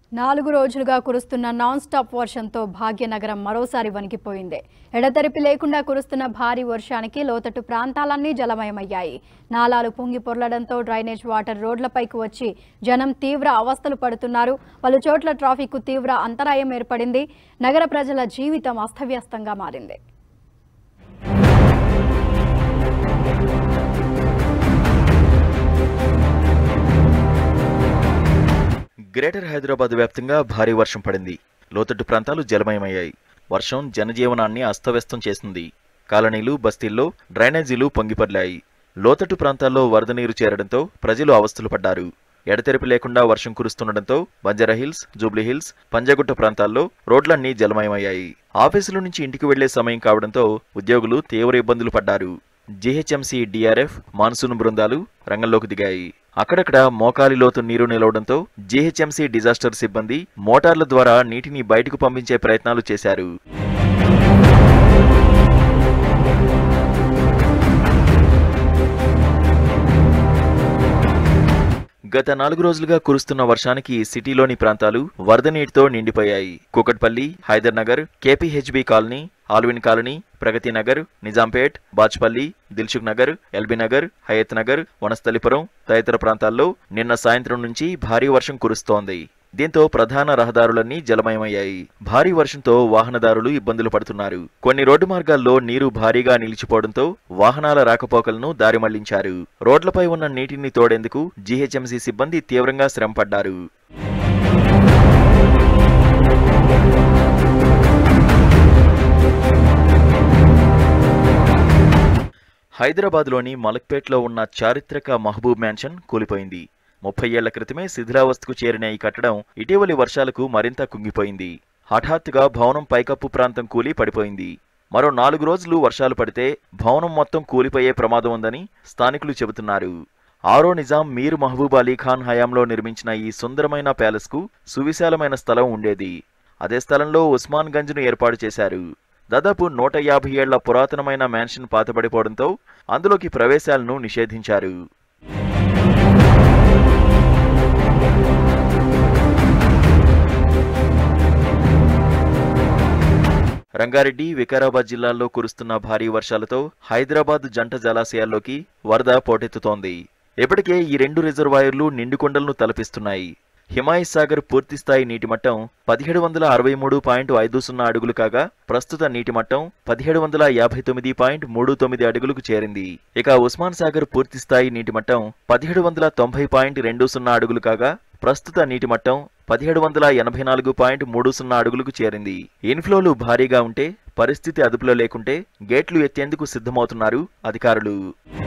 నాలుగు రోజులుగా కురుస్తున్న నాన్ స్టాప్ వర్షంతో భాగ్యనగరం మరోసారి వణికిపోయింది ఎడతెరిపి లేకుండా కురుస్తున్న భారీ వర్షానికి లోతట్టు ప్రాంతాలన్నీ జలమయమయ్యాయి నాలాలు పొంగి పొర్లడంతో డ్రైనేజ్ వాటర్ రోడ్లపైకి వచ్చి జనం తీవ్ర అవస్థలు పడుతున్నారు పలు చోట్ల ట్రాఫిక్ తీవ్ర అంతరాయం ఏర్పడింది నగర ప్రజల జీవితం అస్తవ్యస్తంగా మారింది గ్రేటర్ హైదరాబాద్ వ్యాప్తంగా భారీ వర్షం పడింది లోతట్టు ప్రాంతాలు జలమయమయ్యాయి వర్షం జనజీవనాన్ని అస్తవ్యస్తం చేసింది కాలనీలు బస్తీల్లో డ్రైనేజీలు పొంగిపర్లాయి లోతట్టు ప్రాంతాల్లో వరద నీరు చేరడంతో ప్రజలు అవస్థలు పడ్డారు ఎడతెరిపి లేకుండా వర్షం కురుస్తుండటంతో బంజారాహిల్స్ జూబ్లీహిల్స్ పంజాగుట్ట ప్రాంతాల్లో రోడ్లన్నీ జలమయమయ్యాయి ఆఫీసుల నుంచి ఇంటికి వెళ్లే సమయం కావడంతో ఉద్యోగులు తీవ్ర ఇబ్బందులు పడ్డారు జీహెచ్ఎంసీ డిఆర్ఎఫ్ మాన్సూన్ బృందాలు రంగంలోకి దిగాయి అక్కడక్కడ మోకాలి లోతు నీరు నిలవడంతో జీహెచ్ఎంసీ డిజాస్టర్ సిబ్బంది మోటార్ల ద్వారా నీటిని బయటకు పంపించే ప్రయత్నాలు చేశారు గత నాలుగు రోజులుగా కురుస్తున్న వర్షానికి సిటీలోని ప్రాంతాలు వరద నీటితో నిండిపోయాయి Kukatpally Hyder Nagar KPHB colony Alwyn colony Pragathi Nagar Nizampet Bachupally Dilsukh Nagar LB Nagar Hayath Nagar Vanasthalipuram తదితర ప్రాంతాల్లో నిన్న సాయంత్రం నుంచి భారీ వర్షం కురుస్తోంది దీంతో ప్రధాన రహదారులన్నీ జలమయమయ్యాయి భారీ వర్షంతో వాహనదారులు ఇబ్బందులు పడుతున్నారు కొన్ని రోడ్డు మార్గాల్లో నీరు భారీగా నిలిచిపోవడంతో వాహనాల రాకపోకలను దారి మళ్లించారు రోడ్లపై ఉన్న నీటిని తోడేందుకు జీహెచ్ఎంసీ సిబ్బంది తీవ్రంగా శ్రమపడ్డారు హైదరాబాద్లోని మలక్పేట్లో ఉన్న చారిత్రక మహబూబ్ మ్యాన్షన్ కూలిపోయింది ముప్పై ఏళ్ల క్రితమే శిథిలావస్థకు చేరిన ఈ కట్టడం ఇటీవలి వర్షాలకు మరింత కుంగిపోయింది హఠాత్తుగా భవనం పైకప్పు ప్రాంతం కూలి పడిపోయింది మరో నాలుగు రోజులు వర్షాలు పడితే భవనం మొత్తం కూలిపోయే ప్రమాదం ఉందని స్థానికులు చెబుతున్నారు ఆరో నిజాం మీర్ మహబూబ్ అలీ ఖాన్ హయాంలో నిర్మించిన ఈ సుందరమైన ప్యాలెస్కు సువిశాలమైన స్థలం ఉండేది అదే స్థలంలో ఉస్మాన్ గంజ్ను ఏర్పాటు చేశారు దాదాపు నూట యాభై ఏళ్ల పురాతనమైన మ్యాన్షన్ పాతబడిపోవడంతో అందులోకి ప్రవేశాలను నిషేధించారు రంగారెడ్డి వికారాబాద్ జిల్లాల్లో కురుస్తున్న భారీ వర్షాలతో హైదరాబాద్ జంట జలాశయాల్లోకి వరద పోటెత్తుతోంది ఇప్పటికే ఈ రెండు రిజర్వాయర్లు నిండుకొండలను తలపిస్తున్నాయి హిమాయత్ సాగర్ పూర్తిస్థాయి నీటి మట్టం పదిహేడు వందల అరవై మూడు పాయింట్ ఐదు సున్నా అడుగులు కాగా ప్రస్తుత నీటి మట్టం పదిహేడు వందల యాభై తొమ్మిది పాయింట్ మూడు తొమ్మిది అడుగులకు చేరింది ఇక ఉస్మాన్ సాగర్ పూర్తిస్థాయి నీటి మట్టం పదిహేడు వందల తొంభై పాయింట్ రెండు సున్నా అడుగులు కాగా ప్రస్తుత నీటి మట్టం పదిహేడు వందల ఎనభై నాలుగు పాయింట్ మూడు సున్నా అడుగులకు చేరింది ఇన్ఫ్లోలు భారీగా ఉంటే పరిస్థితి అదుపులో లేకుంటే గేట్లు ఎత్తేందుకు సిద్ధమవుతున్నారు అధికారులు